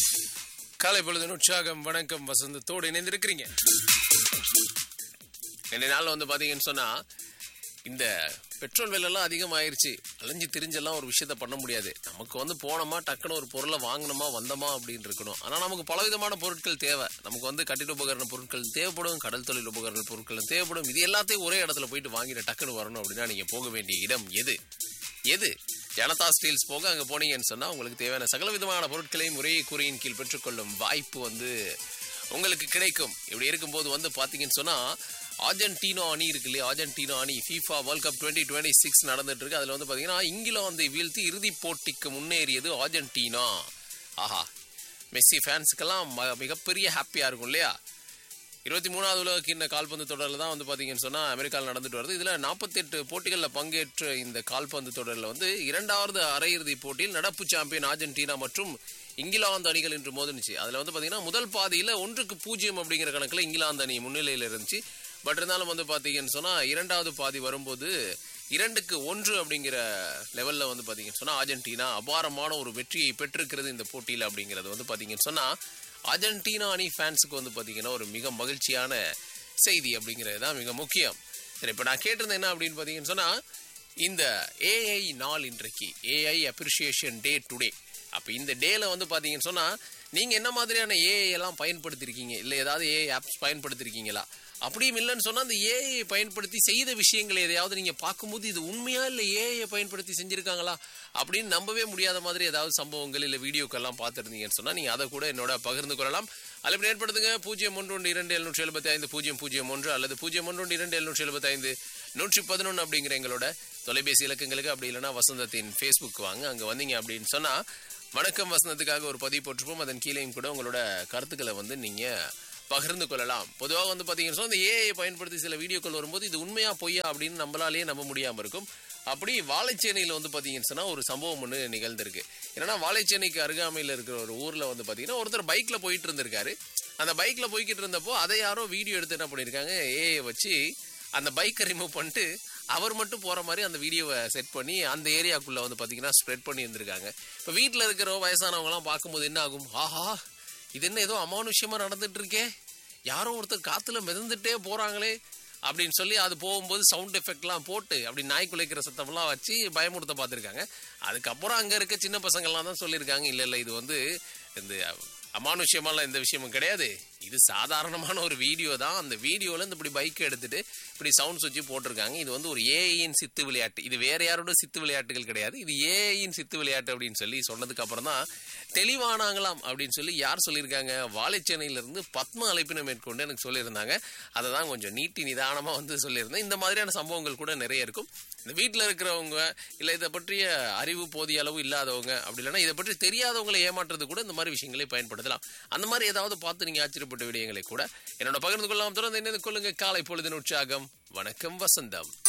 காலை பொழுது உற்சாகம் வணக்கம் வசந்தத்தோடு இணைந்திருக்கிறீங்க ரெண்டு நாள் வந்து பாத்தீங்கன்னு சொன்னா இந்த பெட்ரோல் விலைலாம் அதிகமாயிருச்சு அலைஞ்சு திரிஞ்செல்லாம் ஒரு விஷயத்த பண்ண முடியாது நமக்கு வந்து போனோமா டக்குன்னு ஒரு பொருளை வாங்கினோமா வந்தோமா அப்படின்னு இருக்கணும் ஆனால் நமக்கு பலவிதமான பொருட்கள் தேவை நமக்கு வந்து கட்டிட உபகரண பொருட்கள் தேவைப்படும் கடல் தொழில் உபகரண பொருட்கள் தேவைப்படும் இது எல்லாத்தையும் ஒரே இடத்துல போயிட்டு வாங்கிட்டு டக்குன்னு வரணும் அப்படின்னா நீங்க போக வேண்டிய இடம் எது எது ஜனதா ஸ்டீல்ஸ் போக அங்க போனீங்கன்னு சொன்னா உங்களுக்கு தேவையான சகல விதமான பொருட்களையும் ஒரே குறியின் கீழ் பெற்றுக்கொள்ளும் வாய்ப்பு வந்து உங்களுக்கு கிடைக்கும் இப்படி இருக்கும்போது வந்து பாத்தீங்கன்னு சொன்னா அர்ஜென்டினா அணி இருக்கு இல்லையா அர்ஜென்டினா அணி FIFA world cup twenty twenty six நடந்துட்டு இருக்கு அதுல வந்து பாத்தீங்கன்னா இங்கிலாந்தை வீழ்த்தி இறுதிப் போட்டிக்கு முன்னேறியது அர்ஜென்டினா ஆஹா மெஸ்ஸி ஃபேன்ஸுக்கெல்லாம் ம- மிகப்பெரிய ஹாப்பியா இருக்கும் இல்லையா இருபத்தி மூணாவது உலக கிண்ண கால்பந்து தொடரில் தான் வந்து பார்த்தீங்கன்னு சொன்னால் அமெரிக்காவில் நடந்துட்டு வருது இதில் நாற்பத்தெட்டு போட்டிகளில் பங்கேற்ற இந்த கால்பந்து தொடரில் வந்து இரண்டாவது அரையிறுதி போட்டியில் நடப்பு சாம்பியன் அர்ஜென்டினா மற்றும் இங்கிலாந்து அணிகள் இன்று மோதினுச்சு அதில் வந்து பார்த்தீங்கன்னா முதல் பாதியில் ஒன்றுக்கு பூஜ்ஜியம் அப்படிங்கிற கணக்கில் இங்கிலாந்து அணி முன்னிலையில் இருந்துச்சு பட் இருந்தாலும் வந்து பார்த்தீங்கன்னு சொன்னால் இரண்டாவது பாதி வரும்போது இரண்டுக்கு ஒன்று அப்படிங்கிற லெவலில் வந்து பார்த்தீங்கன்னு சொன்னால் அர்ஜென்டினா அபாரமான ஒரு வெற்றியை பெற்றிருக்கிறது இந்த போட்டியில் அப்படிங்கிறது வந்து பார்த்தீங்கன்னு சொன்னால் அர்ஜென்டினா அணி ஃபேன்ஸுக்கு வந்து பார்த்தீங்கன்னா ஒரு மிக மகிழ்ச்சியான செய்தி அப்படிங்கிறது தான் மிக முக்கியம் சரி இப்போ நான் கேட்டிருந்தேன் என்ன அப்படின்னு பார்த்தீங்கன்னு சொன்னால் இந்த ஏஐ நாள் இன்றைக்கு ஏஐ அப்ரிசியேஷன் டே டுடே அப்போ இந்த டேல வந்து பார்த்தீங்கன்னு சொன்னால் நீங்கள் என்ன மாதிரியான ஏஐ எல்லாம் பயன்படுத்தியிருக்கீங்க இல்லை ஏதாவது ஏஐ ஆப்ஸ் பயன்படுத்தியிருக்கீங்களா அப்படியும் இல்லைன்னு சொன்னால் அந்த ஏஐ பயன்படுத்தி செய்த விஷயங்களை எதையாவது நீங்கள் பார்க்கும்போது இது உண்மையா இல்லை ஏஐ பயன்படுத்தி செஞ்சுருக்காங்களா அப்படின்னு நம்பவே முடியாத மாதிரி ஏதாவது சம்பவங்கள் இல்லை வீடியோக்கெல்லாம் பார்த்துருந்தீங்கன்னு சொன்னால் நீங்கள் அதை கூட என்னோட பகிர்ந்து கொள்ளலாம் அல்லது ஏற்படுத்துங்க பூஜ்ஜியம் ஒன்று ஒன்று இரண்டு எழுநூற்றி எழுபத்தி ஐந்து பூஜ்ஜியம் பூஜ்ஜியம் ஒன்று அல்லது பூஜ்ஜியம் ஒன்று ஒன்று இரண்டு எழுநூற்றி எழுபத்தி ஐந்து நூற்றி பதினொன்று அப்படிங்கிற எங்களோட தொலைபேசி இலக்கங்களுக்கு அப்படி இல்லைன்னா வசந்தத்தின் ஃபேஸ்புக் வாங்க அங்கே வந்தீங்க அப்படின்னு சொன்னால் வணக்கம் வசந்தத்துக்காக ஒரு பதிவு போட்டிருப்போம் அதன் கீழேயும் கூட உங்களோட கருத்துக்களை வந்து நீங்கள் பகிர்ந்து கொள்ளலாம் பொதுவாக வந்து பார்த்தீங்கன்னா இந்த ஏஐ பயன்படுத்தி சில வீடியோக்கள் வரும்போது இது உண்மையா பொய்யா அப்படின்னு நம்மளாலேயே நம்ப முடியாமல் இருக்கும் அப்படி வாழைச்சேனையில் வந்து பார்த்தீங்கன்னு சொன்னால் ஒரு சம்பவம் ஒன்று நிகழ்ந்திருக்கு என்னன்னா வாழைச்சேனைக்கு அருகாமையில் இருக்கிற ஒரு ஊரில் வந்து பார்த்தீங்கன்னா ஒருத்தர் பைக்கில் போயிட்டு இருந்திருக்காரு அந்த பைக்கில் போய்கிட்டு இருந்தப்போ அதை யாரோ வீடியோ எடுத்து என்ன பண்ணியிருக்காங்க ஏஐ வச்சு அந்த பைக்கை ரிமூவ் பண்ணிட்டு அவர் மட்டும் போகிற மாதிரி அந்த வீடியோவை செட் பண்ணி அந்த ஏரியாக்குள்ளே வந்து பார்த்தீங்கன்னா ஸ்ப்ரெட் பண்ணி இருந்திருக்காங்க இப்போ வீட்டில் இருக்கிற வயசானவங்கலாம் பார்க்கும்போது என்ன ஆகும் ஆஹா இது என்ன ஏதோ அமானுஷ்யமா நடந்துட்டு இருக்கே யாரோ ஒருத்தர் காத்துல மிதந்துட்டே போறாங்களே அப்படின்னு சொல்லி அது போகும்போது சவுண்ட் எஃபெக்ட்லாம் போட்டு அப்படி நாய் குலைக்கிற சத்தம்லாம் வச்சு பயமுறுத்த பார்த்துருக்காங்க அதுக்கப்புறம் அங்கே இருக்க சின்ன பசங்கள்லாம் தான் சொல்லியிருக்காங்க இல்லை இல்லை இது வந்து இந்த அமானுஷ்யமெல்லாம் எந்த விஷயமும் கிடையாது இது சாதாரணமான ஒரு வீடியோ தான் அந்த வீடியோவில் இந்த இப்படி பைக் எடுத்துட்டு இப்படி சவுண்ட்ஸ் வச்சு போட்டிருக்காங்க இது வந்து ஒரு ஏஐயின் சித்து விளையாட்டு இது வேற யாரோட சித்து விளையாட்டுகள் கிடையாது இது ஏஐயின் சித்து விளையாட்டு அப்படின்னு சொல்லி சொன்னதுக்கு அப்புறம் தான் தெளிவானாங்களாம் அப்படின்னு சொல்லி யார் சொல்லியிருக்காங்க வாழைச்சேனையிலிருந்து பத்ம அழைப்பினை மேற்கொண்டு எனக்கு சொல்லியிருந்தாங்க அதை தான் கொஞ்சம் நீட்டி நிதானமாக வந்து சொல்லியிருந்தேன் இந்த மாதிரியான சம்பவங்கள் கூட நிறைய இருக்கும் இந்த வீட்டில் இருக்கிறவங்க இல்லை இதை பற்றிய அறிவு போதிய அளவு இல்லாதவங்க அப்படி இல்லைன்னா இதை பற்றி தெரியாதவங்களை ஏமாற்றுறது கூட இந்த மாதிரி விஷயங்களை பயன்படுத்தலாம் அந்த மாதிரி ஏதாவது பார்த்து நீங்கள் ஆச்சரியப்பட்ட விடயங்களை கூட என்னோட பகிர்ந்து கொள்ளலாம் தொடர்ந்து என்ன கொள்ளுங்க காலை பொழுதின் உற்சாகம் வணக்கம் வசந்தம்